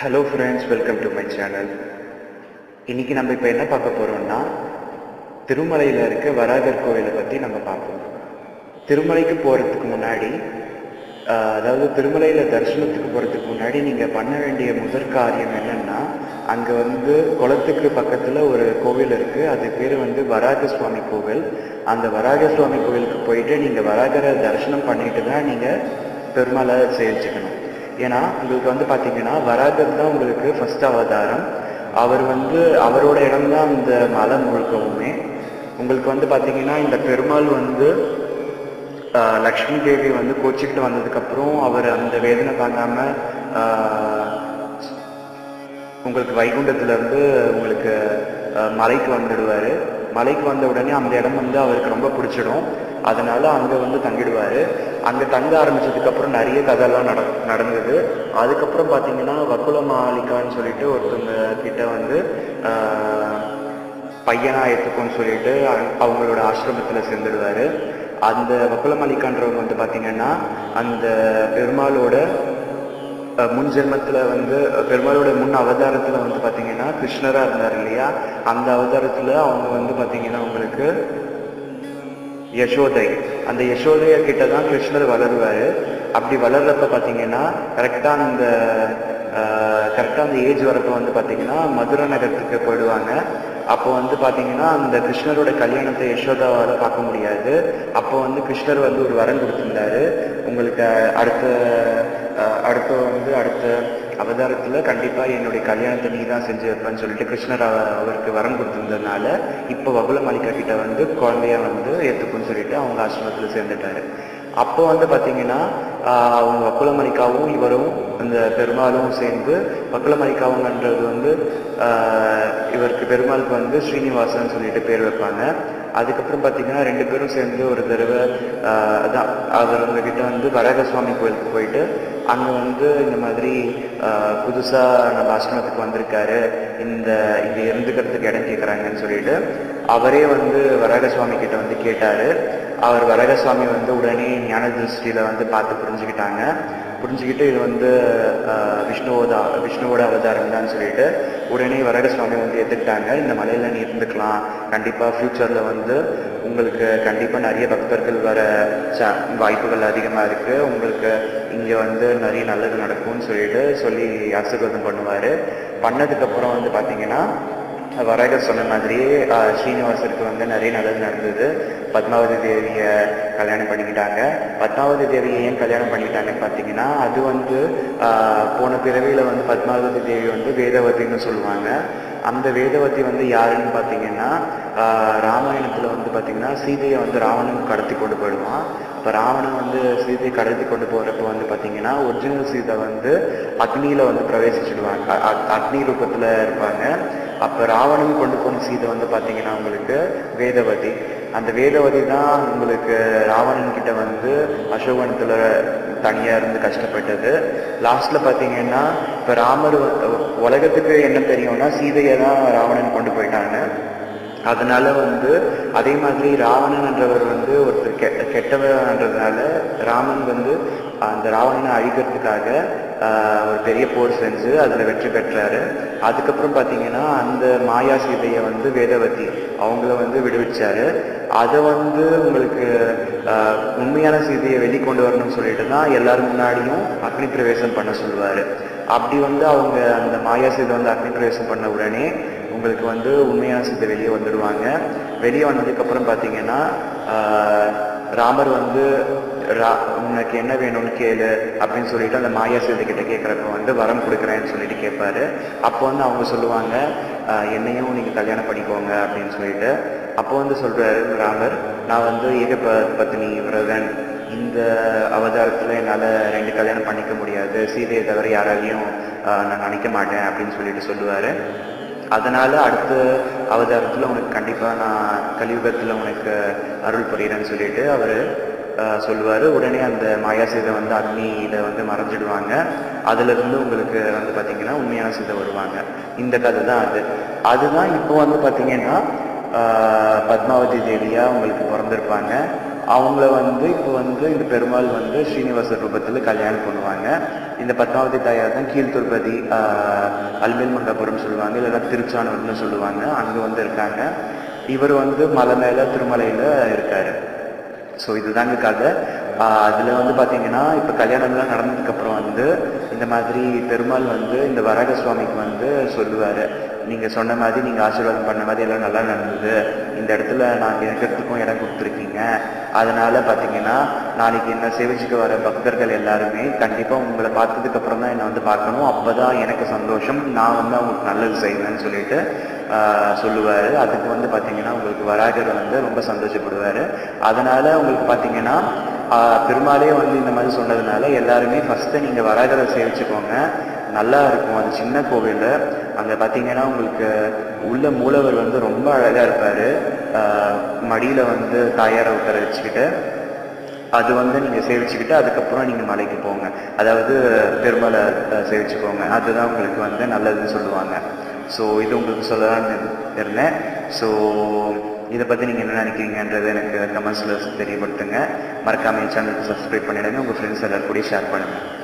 hello friends welcome to my channel இன்னைக்கு நம்ம இப்போ என்ன பார்க்க போறோம்னா திருமலையில் இருக்க வராகர் கோவிலை பற்றி நம்ம பார்ப்போம் திருமலைக்கு போகிறதுக்கு முன்னாடி ஆஹ், அதாவது திருமலையில் தரிசனத்துக்கு போகிறதுக்கு முன்னாடி நீங்கள் பண்ண வேண்டிய முதற் காரியம் என்னன்னா அங்கே வந்து குளத்துக்கு பக்கத்தில் ஒரு கோவில் இருக்குது அது பேர் வந்து வராக சுவாமி கோவில் அந்த வராக சுவாமி கோவிலுக்கு போயிட்டு நீங்கள் வராகரை தரிசனம் பண்ணிட்டு தான் நீங்கள் பெருமாளை சேவிச்சுக்கணும் ஏன்னா உங்களுக்கு வந்து பார்த்தீங்கன்னா வராகர் தான் உங்களுக்கு ஃபர்ஸ்ட் அவதாரம் அவர் வந்து அவரோட இடம்தான் இந்த மலை முழுக்கவுமே உங்களுக்கு வந்து பார்த்தீங்கன்னா இந்த பெருமாள் வந்து ஆஹ், லக்ஷ்மி தேவி வந்து கோச்சிக்கிட்டு வந்ததுக்கப்புறம் அவர் அந்த வேதனை தாங்காம ஆஹ், உங்களுக்கு வைகுண்டத்துல இருந்து உங்களுக்கு அஹ், மலைக்கு வந்துடுவாரு மலைக்கு வந்த உடனே அந்த இடம் வந்து அவருக்கு ரொம்ப பிடிச்சிடும் அதனால அங்க வந்து தங்கிடுவாரு அங்க தங்க ஆரம்பிச்சதுக்கு அப்புறம் நிறைய கதையெல்லாம் நட நடந்தது அதுக்கப்புறம் பாத்தீங்கன்னா வக்குல மாலிகான்னு சொல்லிட்டு ஒருத்தவங்க கிட்ட வந்து ஆஹ், பையனா எடுத்துக்கோன்னு சொல்லிட்டு அ- அவங்களோட ஆசிரமத்துல சேர்ந்துடுவாரு அந்த வக்குல மாலிகான்றவங்க வந்து பாத்தீங்கன்னா அந்த பெருமாளோட அஹ் முன் ஜென்மத்துல வந்து அஹ் பெருமாளோட முன் அவதாரத்துல வந்து பாத்தீங்கன்னா கிருஷ்ணரா இருந்தார் இல்லையா அந்த அவதாரத்துல அவங்க வந்து பாத்தீங்கன்னா உங்களுக்கு யசோதை அந்த யசோதைய கிட்ட தான் கிருஷ்ணர் வளருவாரு அப்படி வளர்றப்ப பாத்தீங்கன்னா கரெக்டா அந்த கரெக்டா அந்த ஏஜ் வரப்ப வந்து பாத்தீங்கன்னா மதுரை நகரத்துக்கு போயிடுவாங்க அப்போ வந்து பாத்தீங்கன்னா அந்த கிருஷ்ணரோட கல்யாணத்தை யசோதாவால பார்க்க முடியாது அப்போ வந்து கிருஷ்ணர் வந்து ஒரு வரம் கொடுத்திருந்தாரு உங்களுக்கு அடுத்த அஹ், அடுத்த வந்து அடுத்த அவதாரத்துல கண்டிப்பா என்னுடைய கல்யாணத்தை நீ தான் செஞ்சு வைப்பேன்னு சொல்லிட்டு கிருஷ்ணர் அவ- அவருக்கு வரம் கொடுத்திருந்ததுனால இப்போ வகுல மாளிகா கிட்ட வந்து குழந்தைய வந்து ஏத்துக்குன்னு சொல்லிட்டு அவங்க ஆசிரமத்துல சேர்ந்துட்டாரு அப்போ வந்து பாத்தீங்கன்னா ஆஹ், அவங்க வக்குலமணிக்காவும் இவரும் அந்த பெருமாளும் சேர்ந்து வக்குலமணிக்காவுங்கன்றது வந்து ஆஹ், இவருக்கு பெருமாளுக்கு வந்து ஸ்ரீனிவாசன் சொல்லிட்டு பேர் வைப்பாங்க அதுக்கப்புறம் பாத்தீங்கன்னா ரெண்டு பேரும் சேர்ந்து ஒரு தடவை ஆஹ், அதான் அவருங்க கிட்ட வந்து வரக சுவாமி கோயிலுக்கு போயிட்டு அங்க வந்து இந்த மாதிரி ஆஹ், புதுசா நம்ம ஆசிரமத்துக்கு வந்திருக்காரு இந்த இங்க இருந்துக்கிறதுக்கு இடம் கேட்கறாங்கன்னு சொல்லிட்டு அவரே வந்து வரக சுவாமி கிட்ட வந்து கேட்டாரு அவர் வரகசுவாமி வந்து உடனே ஞான திருஷ்டியில வந்து பார்த்து புரிஞ்சுக்கிட்டாங்க புரிஞ்சுக்கிட்டு இது வந்து ஆஹ், விஷ்ணுவோட விஷ்ணுவோட அவதாரம் தான் சொல்லிட்டு உடனே வரகசுவாமி வந்து ஏத்துக்கிட்டாங்க இந்த மலையில நீ இருந்துக்கலாம் கண்டிப்பா ஃபியூச்சர்ல வந்து உங்களுக்கு கண்டிப்பா நிறைய பக்தர்கள் வர சா- வாய்ப்புகள் அதிகமா இருக்கு உங்களுக்கு இங்க வந்து நிறைய நல்லது நடக்கும்னு சொல்லிட்டு சொல்லி ஆசீர்வாதம் பண்ணுவாரு பண்ணதுக்கு அப்புறம் வந்து பாத்தீங்கன்னா வரகர் சொன்ன மாதிரியே ஆஹ், ஸ்ரீனிவாசருக்கு வந்து நிறைய நல்லது நடந்தது பத்மாவதி தேவிய கல்யாணம் பண்ணிக்கிட்டாங்க பத்மாவதி தேவியை ஏன் கல்யாணம் பண்ணிக்கிட்டாங்கன்னு பார்த்தீங்கன்னா அது வந்து ஆஹ், போன பிறவியில வந்து பத்மாவதி தேவி வந்து வேதவதின்னு சொல்லுவாங்க அந்த வேதவதி வந்து யாருன்னு பார்த்தீங்கன்னா ஆஹ், ராமாயணத்துல வந்து பார்த்தீங்கன்னா சீதையை வந்து ராவணன் கடத்தி கொண்டு போயிடுவான் அப்போ ராவணன் வந்து சீதையை கடத்தி கொண்டு போறப்ப வந்து பார்த்தீங்கன்னா ஒரிஜினல் சீதை வந்து அக்னியில வந்து பிரவேசிச்சிடுவாங்க அ- அ- அக்னி ரூபத்துல இருப்பாங்க அப்ப ராவணன் கொண்டு போன சீதை வந்து பாத்தீங்கன்னா உங்களுக்கு வேதவதி அந்த வேதவதி தான் உங்களுக்கு ராவணன் கிட்ட வந்து அசோகவனத்துல தனியா இருந்து கஷ்டப்பட்டது லாஸ்ட்ல பாத்தீங்கன்னா இப்ப ராமர் வ- உலகத்துக்கு என்ன தெரியும்னா சீதையை தான் ராவணன் கொண்டு போயிட்டாங்க அதனால வந்து அதே மாதிரி ராவணன் என்றவர் வந்து ஒருத்தர் கெ கெட்டவன்றதுனால ராமன் வந்து அந்த ராவணனை அழிக்கிறதுக்காக ஆஹ், ஒரு பெரிய போர் செஞ்சு அதுல வெற்றி பெற்றாரு அதுக்கப்புறம் பாத்தீங்கன்னா அந்த மாயா சீதையை வந்து வேதவதி அவங்கள வந்து விடுவிச்சாரு அதை வந்து உங்களுக்கு ஆஹ், உண்மையான சீதையை வெளிக்கொண்டு வரணும்னு சொல்லிட்டு தான் எல்லாரும் முன்னாடியும் அக்னி பிரவேசம் பண்ண சொல்லுவாரு அப்படி வந்து அவங்க அந்த மாயா சீதை வந்து அக்னி பிரவேசம் பண்ண உடனே உங்களுக்கு வந்து உண்மையான சித்த வெளியே வந்துடுவாங்க வெளியே வந்ததுக்கு அப்புறம் பார்த்தீங்கன்னா ஆஹ், ராமர் வந்து ரா- உனக்கு என்ன வேணும்னு கேளு அப்படின்னு சொல்லிட்டு அந்த மாயா சிதை கிட்ட கேட்குறப்ப வந்து வரம் கொடுக்குறேன்னு சொல்லிட்டு கேட்பாரு அப்போ வந்து அவங்க சொல்லுவாங்க ஆஹ், என்னையும் நீங்க கல்யாணம் பண்ணிக்கோங்க அப்படின்னு சொல்லிட்டு அப்போ வந்து சொல்றாரு ராமர் நான் வந்து ஏக ப- பத்னி விரதன் இந்த அவதாரத்துல என்னால ரெண்டு கல்யாணம் பண்ணிக்க முடியாது சீதையை தவிர யாராலையும் ஆஹ், நான் நினைக்க மாட்டேன் அப்படின்னு சொல்லிட்டு சொல்லுவாரு அதனால அடுத்த அவதாரத்துல உனக்கு கண்டிப்பா நான் கலியுகத்துல உனக்கு அருள் புரியறேன்னு சொல்லிட்டு அவரு ஆஹ், சொல்லுவாரு உடனே அந்த மாயா சீதை வந்து அக்னியில வந்து மறைஞ்சிடுவாங்க அதுல இருந்து உங்களுக்கு வந்து பாத்தீங்கன்னா உண்மையான சீதை வருவாங்க இந்த கதை தான் அது அதுதான் இப்போ வந்து பாத்தீங்கன்னா ஆஹ், பத்மாவதி தேவியா உங்களுக்கு பிறந்திருப்பாங்க அவங்கள வந்து இப்போ வந்து இந்த பெருமாள் வந்து ஸ்ரீனிவாச ரூபத்துல கல்யாணம் பண்ணுவாங்க இந்த பத்மாவதி தாயார் தான் கீழ் திருப்பதி ஆஹ், அல்மேல் மண்டபுரம் சொல்லுவாங்க இல்லைன்னா திருச்சானூர்னு சொல்லுவாங்க அங்கே வந்து இருக்காங்க இவர் வந்து மலை மேலே திருமலையில் இருக்காரு ஸோ இதுதாங்க கதை ஆஹ் அதுல வந்து பாத்தீங்கன்னா இப்போ கல்யாணம்லாம் நடந்ததுக்கு அப்புறம் வந்து இந்த மாதிரி பெருமாள் வந்து இந்த வரக சுவாமிக்கு வந்து சொல்லுவாரு நீங்க சொன்ன மாதிரி நீங்க ஆசீர்வாதம் பண்ண மாதிரி எல்லாம் நல்லா நடந்தது இந்த இடத்துல நாங்க இருக்கிறதுக்கும் இடம் கொடுத்துருக்கீங்க அதனால பாத்தீங்கன்னா நாளைக்கு என்ன சேவிச்சுக்கு வர பக்தர்கள் எல்லாருமே கண்டிப்பா உங்களை பார்த்ததுக்கு அப்புறம் தான் என்னை வந்து பார்க்கணும் அப்பதான் எனக்கு சந்தோஷம் நான் வந்து அவங்களுக்கு நல்லது செய்வேன்னு சொல்லிட்டு ஆஹ் சொல்லுவாரு அதுக்கு வந்து பாத்தீங்கன்னா உங்களுக்கு வராகர் வந்து ரொம்ப சந்தோஷப்படுவாரு அதனால உங்களுக்கு பாத்தீங்கன்னா ஆஹ் பெருமாளே வந்து இந்த மாதிரி சொன்னதுனால எல்லாருமே ஃபர்ஸ்ட் நீங்க வராகரை சேவிச்சுக்கோங்க நல்லா இருக்கும் அது சின்ன கோவில் அங்க பாத்தீங்கன்னா உங்களுக்கு உள்ள மூலவர் வந்து ரொம்ப அழகா இருப்பாரு ஆஹ் மடியில வந்து தாயாரை உட்கார வச்சுக்கிட்டு அது வந்து நீங்க சேவிச்சுக்கிட்டு அதுக்கப்புறம் நீங்க மலைக்கு போங்க அதாவது பெருமாளை அஹ், சேவிச்சுக்கோங்க அதுதான் உங்களுக்கு வந்து நல்லதுன்னு சொல்லுவாங்க ஸோ இது உங்களுக்கு சொல்லலாம்னு இருந்தேன் ஸோ இதை பற்றி நீங்கள் என்ன நினைக்கிறீங்கன்றது எனக்கு கமெண்ட்ஸில் தெரியப்படுத்துங்க மறக்காம என் சேனலுக்கு சப்ஸ்கிரைப் பண்ணிடுங்க உங்கள் ஃப்ரெண்ட்ஸ் எல்லாரும் கூட ஷேர் பண்ணுங்கள்